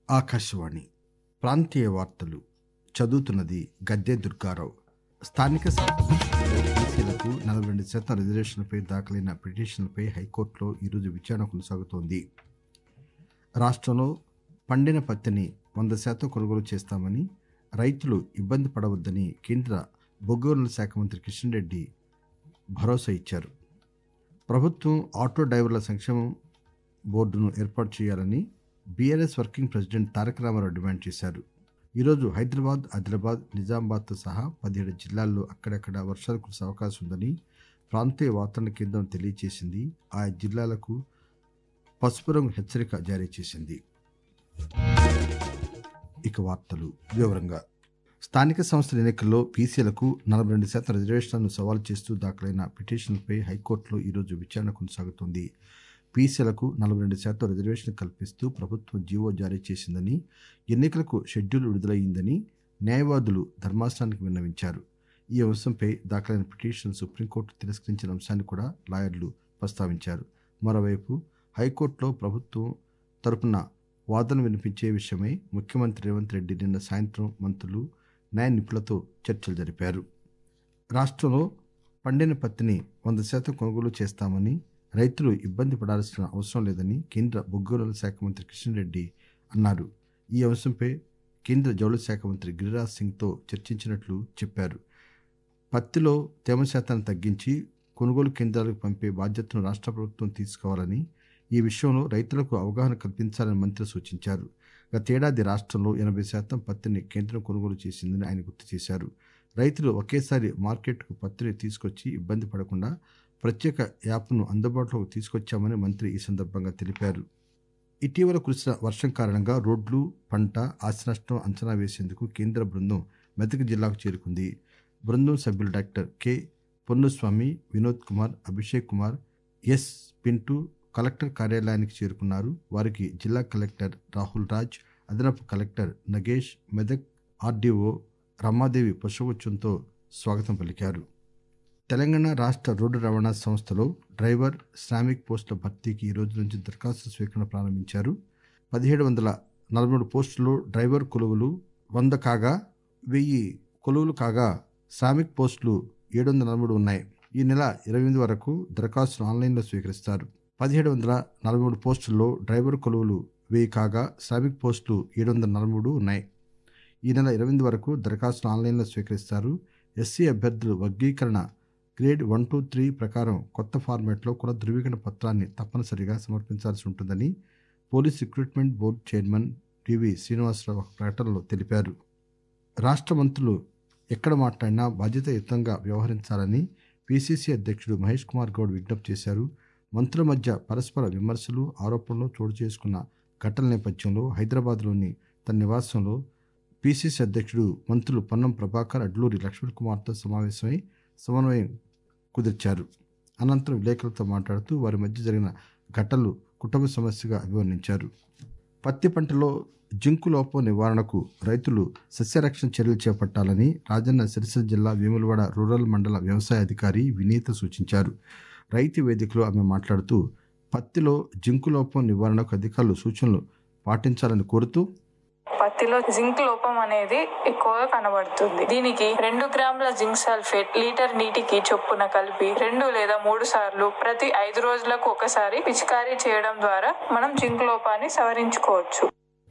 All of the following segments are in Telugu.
ఆకాశవాణి ప్రాంతీయ వార్తలు చదువుతున్నది గద్దె దుర్గారావు స్థానిక సంస్థలకు నలభై రెండు శాతం రిజర్వేషన్లపై దాఖలైన పిటిషన్లపై హైకోర్టులో ఈరోజు విచారణ కొనసాగుతోంది రాష్ట్రంలో పండిన పత్తిని వంద శాతం కొనుగోలు చేస్తామని రైతులు ఇబ్బంది పడవద్దని కేంద్ర బొగ్గు శాఖ మంత్రి కిషన్ రెడ్డి భరోసా ఇచ్చారు ప్రభుత్వం ఆటో డ్రైవర్ల సంక్షేమం బోర్డును ఏర్పాటు చేయాలని BRS working president Taraka Rama Rao demand చేశారు ఈరోజు హైదరాబాద్ ఆదిలాబాద్ నిజామాబాద్తో సహా పదిహేడు జిల్లాల్లో అక్కడక్కడ వర్షాలు కురిసే అవకాశం ఉందని ప్రాంతీయ వాతావరణ కేంద్రం తెలియజేసింది ఆయా జిల్లాలకు పసుపు రంగు హెచ్చరిక జారీ చేసింది ఇక వార్తలు వివరంగా స్థానిక సంస్థల ఎన్నికల్లో పీసీలకు నలభై రెండు శాతం రిజర్వేషన్లను సవాల్ చేస్తూ దాఖలైన పిటిషన్లపై హైకోర్టులో ఈరోజు విచారణ కొనసాగుతోంది పీసీలకు నలభై రెండు శాతం రిజర్వేషన్ కల్పిస్తూ ప్రభుత్వం జీవో జారీ చేసిందని ఎన్నికలకు షెడ్యూల్ విడుదలయ్యిందని న్యాయవాదులు ధర్మాసనానికి విన్నవించారు ఈ అంశంపై దాఖలైన పిటిషన్ సుప్రీంకోర్టు తిరస్కరించిన అంశాన్ని కూడా లాయర్లు ప్రస్తావించారు మరోవైపు హైకోర్టులో ప్రభుత్వం తరపున వాదన వినిపించే విషయమై ముఖ్యమంత్రి రేవంత్ రెడ్డి నిన్న సాయంత్రం మంత్రులు న్యాయ నిపుణులతో చర్చలు జరిపారు రాష్ట్రంలో పండిన పత్తిని వంద శాతం కొనుగోలు చేస్తామని రైతులు ఇబ్బంది పడాల్సిన అవసరం లేదని కేంద్ర బొగ్గుగనుల శాఖ మంత్రి కిషన్ రెడ్డి అన్నారు ఈ అంశంపై కేంద్ర జౌళి శాఖ మంత్రి గిరిరాజ్ సింగ్తో చర్చించినట్లు చెప్పారు పత్తిలో తేమ శాతాన్ని తగ్గించి కొనుగోలు కేంద్రాలకు పంపే బాధ్యతను రాష్ట్ర ప్రభుత్వం తీసుకోవాలని ఈ విషయంలో రైతులకు అవగాహన కల్పించాలని మంత్రి సూచించారు గతేడాది రాష్ట్రంలో ఎనభై శాతం పత్తిని కేంద్రం కొనుగోలు చేసిందని ఆయన గుర్తు చేశారు రైతులు ఒకేసారి మార్కెట్కు పత్తిని తీసుకొచ్చి ఇబ్బంది పడకుండా ప్రత్యేక యాప్ను అందుబాటులోకి తీసుకొచ్చామని మంత్రి ఈ సందర్భంగా తెలిపారు ఇటీవల కురిసిన వర్షం కారణంగా రోడ్లు పంట ఆస్తి నష్టం అంచనా వేసేందుకు కేంద్ర బృందం మెదక్ జిల్లాకు చేరుకుంది బృందం సభ్యులు doctor K Ponnuswamy Vinod Kumar Abhishek Kumar S Pintu collector కార్యాలయానికి చేరుకున్నారు వారికి జిల్లా కలెక్టర్ రాహుల్ రాజ్ అదనపు కలెక్టర్ నగేష్ మెదక్ ఆర్డీఓ రమాదేవి పుష్పగుచ్చంతో స్వాగతం పలికారు తెలంగాణ రాష్ట్ర రోడ్డు రవాణా సంస్థలో డ్రైవర్ శ్రామిక్ పోస్టుల భర్తీకి ఈ రోజు నుంచి దరఖాస్తు స్వీకరణ ప్రారంభించారు పదిహేడు వందల నలభై మూడు పోస్టుల్లో డ్రైవర్ కొలువులు వంద కాగా వెయ్యి కొలువులు కాగా శ్రామిక్ పోస్టులు ఏడు వందల నలభై మూడు ఉన్నాయి ఈ నెల ఇరవై ఎనిమిది వరకు దరఖాస్తును ఆన్లైన్లో స్వీకరిస్తారు పదిహేడు వందల నలభై మూడు పోస్టుల్లో డ్రైవర్ కొలువులు వెయ్యి కాగా శ్రామిక్ పోస్టులు ఏడు వందల నలభై మూడు ఉన్నాయి ఈ నెల ఇరవై ఎనిమిది వరకు దరఖాస్తును ఆన్లైన్లో స్వీకరిస్తారు ఎస్సీ అభ్యర్థులు వర్గీకరణ గ్రేడ్ వన్ టూ త్రీ ప్రకారం కొత్త ఫార్మాట్లో కుల ధృవీకరణ పత్రాన్ని తప్పనిసరిగా సమర్పించాల్సి ఉంటుందని police recruitment board chairman T V Srinivasa Rao ఒక ప్రకటనలో తెలిపారు రాష్ట్ర మంత్రులు ఎక్కడ మాట్లాడినా బాధ్యతాయుతంగా వ్యవహరించాలని పిసిసి అధ్యక్షుడు మహేష్ కుమార్ గౌడ్ విజ్ఞప్తి చేశారు మంత్రుల మధ్య పరస్పర విమర్శలు ఆరోపణలు చోటు చేసుకున్న ఘటన నేపథ్యంలో హైదరాబాద్లోని తన నివాసంలో పిసిసి అధ్యక్షుడు మంత్రులు పొన్నం ప్రభాకర్ అడ్లూరి లక్ష్మణ్ కుమార్తో సమావేశమై సమన్వయం కుదిర్చారు అనంతరం విలేకరులతో మాట్లాడుతూ వారి మధ్య జరిగిన ఘటనలు కుటుంబ సమస్యగా అభివర్ణించారు పత్తి పంటలో జింకు లోపం నివారణకు రైతులు సస్యరక్షణ చర్యలు చేపట్టాలని రాజన్న సిరిసిల్ల జిల్లా వేములవాడ రూరల్ మండల వ్యవసాయ అధికారి వినీత సూచించారు రైతు వేదికలో ఆమె మాట్లాడుతూ పత్తిలో జింకు లోపం నివారణకు అధికారులు సూచనలు పాటించాలని కోరుతూ పత్తిలో జింక్ లోపం అనేది ఎక్కువగా కనబడుతుంది దీనికి రెండు గ్రాముల జింక్ సల్ఫేట్ లీటర్ నీటికి చొప్పున కలిపి రెండు లేదా మూడు సార్లు ప్రతి ఐదు రోజులకు ఒకసారి పిచికారీ చేయడం ద్వారా మనం జింక్ లోపాన్ని సవరించుకోవచ్చు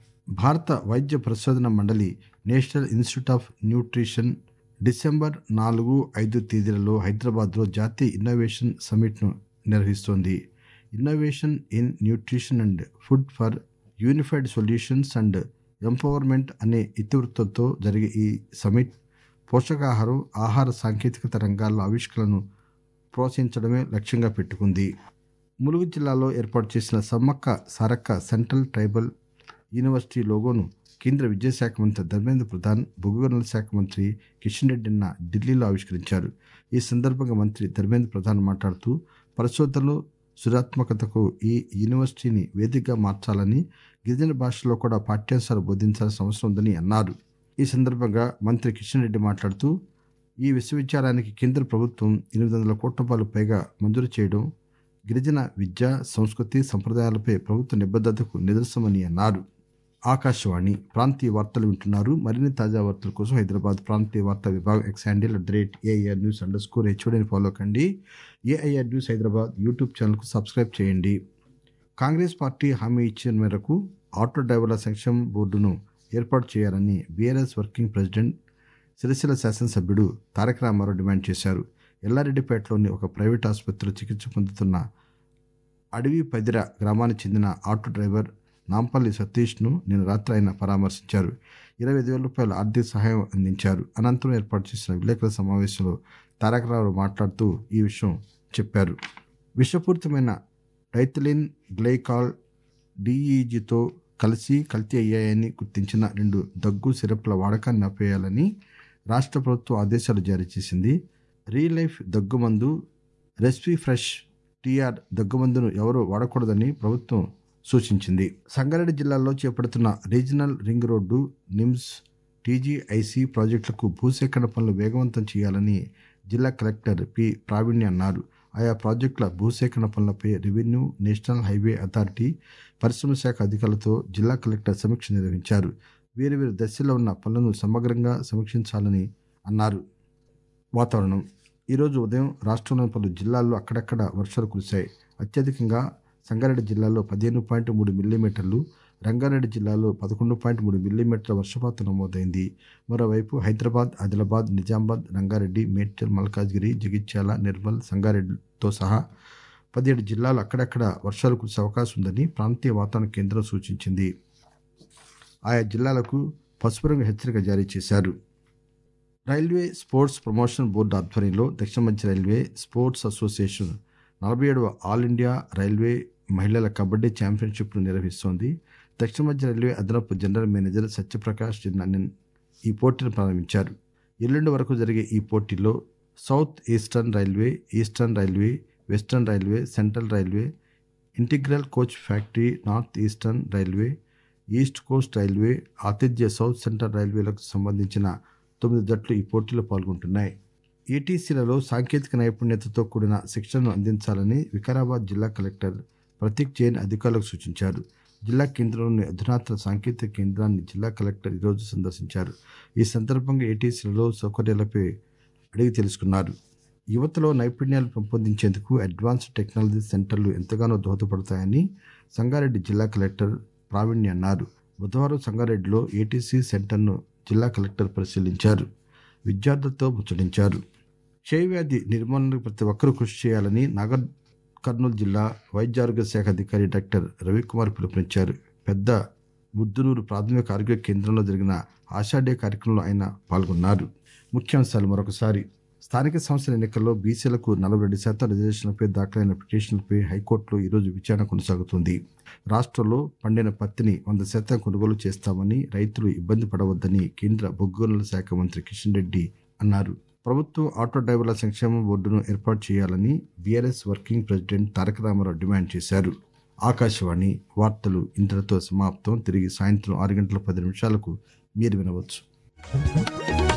భారత వైద్య పరిశోధన మండలి national institute of nutrition December నాలుగు ఐదు తేదీలలో హైదరాబాద్లో జాతీయ ఇన్నోవేషన్ సమ్మిట్ను నిర్వహిస్తోంది innovation in nutrition and food for unified solutions and empowerment అనే ఇతివృత్తంతో జరిగే ఈ సమిట్ పోషకాహారం ఆహార సాంకేతికత రంగాల్లో ఆవిష్కరణను ప్రోత్సహించడమే లక్ష్యంగా పెట్టుకుంది ములుగు జిల్లాలో ఏర్పాటు చేసిన Sammakka Sarakka central tribal university లోగోను కేంద్ర విద్యాశాఖ మంత్రి ధర్మేంద్ర ప్రధాన్ బొగ్గుగనుల శాఖ మంత్రి కిషన్ రెడ్డి నిన్న ఢిల్లీలో ఆవిష్కరించారు ఈ సందర్భంగా మంత్రి ధర్మేంద్ర ప్రధాన్ మాట్లాడుతూ పరిశోధనలు సృజాత్మకతకు ఈ యూనివర్సిటీని వేదికగా మార్చాలని గిరిజన భాషలో కూడా పాఠ్యాంశాలు బోధించాల్సిన అవసరం ఉందని అన్నారు ఈ సందర్భంగా మంత్రి కిషన్ రెడ్డి మాట్లాడుతూ ఈ విశ్వవిద్యాలయానికి కేంద్ర ప్రభుత్వం ఎనిమిది వందల కోట్ల రూపాయలు పైగా మంజూరు చేయడం గిరిజన విద్య సంస్కృతి సంప్రదాయాలపై ప్రభుత్వ నిబద్ధతకు నిదర్శనమని అన్నారు ఆకాశవాణి ప్రాంతీయ వార్తలు వింటున్నారు మరిన్ని తాజా వార్తల కోసం హైదరాబాద్ ప్రాంతీయ వార్తా విభాగం X handle at the rate AIR news under score హెచ్ఓడిని ఫాలో కండి ఏఐఆర్ న్యూస్ హైదరాబాద్ యూట్యూబ్ ఛానల్కు సబ్స్క్రైబ్ చేయండి కాంగ్రెస్ పార్టీ హామీ ఇచ్చిన మేరకు ఆటో డ్రైవర్ల సంక్షేమ బోర్డును ఏర్పాటు చేయాలని బీఆర్ఎస్ వర్కింగ్ ప్రెసిడెంట్ సిరిసిల్ల శాసనసభ్యుడు తారక రామారావు డిమాండ్ చేశారు ఎల్లారెడ్డిపేటలోని ఒక ప్రైవేట్ ఆసుపత్రిలో చికిత్స పొందుతున్న అడవి పదిర గ్రామానికి చెందిన ఆటో డ్రైవర్ నాంపల్లి సతీష్ను నిన్న రాత్రి ఆయన పరామర్శించారు ఇరవై ఐదు వేల రూపాయల ఆర్థిక సహాయం అందించారు అనంతరం ఏర్పాటు చేసిన విలేకరుల సమావేశంలో తారకరావు మాట్లాడుతూ ఈ విషయం చెప్పారు విషపూరితమైన డైథలిన్ గ్లైకాల్ డిఈజితో కలిసి కల్తీ అయ్యాయని గుర్తించిన రెండు దగ్గు సిరప్ల వాడకాన్ని ఆపేయాలని రాష్ట్ర ప్రభుత్వం ఆదేశాలు జారీ చేసింది రియల్ లైఫ్ దగ్గుమందు రెస్పీ ఫ్రెష్ టీఆర్ దగ్గుమందును ఎవరూ వాడకూడదని ప్రభుత్వం సూచించింది సంగారెడ్డి జిల్లాలో చేపడుతున్న regional ring road NIMS TGIC ప్రాజెక్టులకు భూసేకరణ పనులు వేగవంతం చేయాలని జిల్లా కలెక్టర్ పి ప్రావీణ్య అన్నారు ఆయా ప్రాజెక్టుల భూసేకరణ పనులపై రెవెన్యూ నేషనల్ హైవే అథారిటీ పరిశ్రమ శాఖ అధికారులతో జిల్లా కలెక్టర్ సమీక్ష నిర్వహించారు వేరు వేరు దశల్లో ఉన్న పనులను సమగ్రంగా సమీక్షించాలని అన్నారు వాతావరణం ఈరోజు ఉదయం రాష్ట్రంలోని పలు జిల్లాల్లో అక్కడక్కడ వర్షాలు కురిశాయి అత్యధికంగా సంగారెడ్డి జిల్లాలో పదిహేను పాయింట్ మూడు మిల్లీమీటర్లు రంగారెడ్డి జిల్లాలో పదకొండు పాయింట్ మూడు మిల్లీమీటర్ల వర్షపాతం నమోదైంది మరోవైపు హైదరాబాద్ ఆదిలాబాద్ నిజామాబాద్ రంగారెడ్డి మేడ్చల్ మల్కాజ్గిరి జగిత్యాల నిర్మల్ సంగారెడ్డితో సహా పదిహేడు జిల్లాలు అక్కడక్కడ వర్షాలు కురిసే అవకాశం ఉందని ప్రాంతీయ వాతావరణ కేంద్రం సూచించింది ఆయా జిల్లాలకు పసుపు రంగు హెచ్చరిక జారీ చేశారు రైల్వే స్పోర్ట్స్ ప్రమోషన్ బోర్డు ఆధ్వర్యంలో దక్షిణ మధ్య రైల్వే స్పోర్ట్స్ అసోసియేషన్ నలభై ఏడవ ఆల్ ఇండియా రైల్వే మహిళల కబడ్డీ ఛాంపియన్షిప్ను నిర్వహిస్తోంది దక్షిణ మధ్య రైల్వే అదనపు జనరల్ మేనేజర్ సత్యప్రకాష్ జిన్నన్ ఈ పోటీని ప్రారంభించారు ఎల్లుండి వరకు జరిగే ఈ పోటీలో south eastern railway eastern railway western railway central railway integral coach factory north eastern railway east coast railway ఆతిథ్య సౌత్ సెంట్రల్ రైల్వేలకు సంబంధించిన తొమ్మిది జట్లు ఈ పోటీలో పాల్గొంటున్నాయి ఈటీసీలలో సాంకేతిక నైపుణ్యతతో కూడిన శిక్షణను అందించాలని వికారాబాద్ జిల్లా కలెక్టర్ ప్రతీక్ జైన్ అధికారులకు సూచించారు జిల్లా కేంద్రంలోని అధునాతన సాంకేతిక కేంద్రాన్ని జిల్లా కలెక్టర్ ఈరోజు సందర్శించారు ఈ సందర్భంగా ఏటీసీలలో సౌకర్యాలపై అడిగి తెలుసుకున్నారు యువతలో నైపుణ్యాలు పెంపొందించేందుకు అడ్వాన్స్డ్ టెక్నాలజీ సెంటర్లు ఎంతగానో దోహదపడతాయని సంగారెడ్డి జిల్లా కలెక్టర్ ప్రావీణ్య అన్నారు బుధవారం సంగారెడ్డిలో ఏటీసీ సెంటర్ను జిల్లా కలెక్టర్ పరిశీలించారు విద్యార్థులతో ముచ్చటించారు క్షయవ్యాధి నిర్మూలనకు ప్రతి ఒక్కరూ కృషి చేయాలని నాగర్ కర్నూలు జిల్లా వైద్య ఆరోగ్య శాఖ అధికారి డాక్టర్ రవికుమార్ పిలుపునిచ్చారు పెద్ద ముద్దునూరు ప్రాథమిక ఆరోగ్య కేంద్రంలో జరిగిన ఆషాఢ్య కార్యక్రమంలో ఆయన పాల్గొన్నారు ముఖ్యాంశాలు మరొకసారి స్థానిక సంస్థల ఎన్నికల్లో బీసీలకు నలభై రెండు శాతం రిజర్వేషన్లపై దాఖలైన పిటిషన్లపై హైకోర్టులో ఈరోజు విచారణ కొనసాగుతుంది రాష్ట్రంలో పండిన పత్తిని వంద శాతం కొనుగోలు చేస్తామని రైతులు ఇబ్బంది పడవద్దని కేంద్ర బొగ్గు గనుల శాఖ మంత్రి కిషన్ రెడ్డి అన్నారు ప్రభుత్వం ఆటో డ్రైవర్ల సంక్షేమ బోర్డును ఏర్పాటు చేయాలని BRS working president Taraka Rama Rao demand చేశారు ఆకాశవాణి వార్తలు ఇంతటితో సమాప్తం తిరిగి సాయంత్రం ఆరు గంటల పది నిమిషాలకు మీరు వినవచ్చు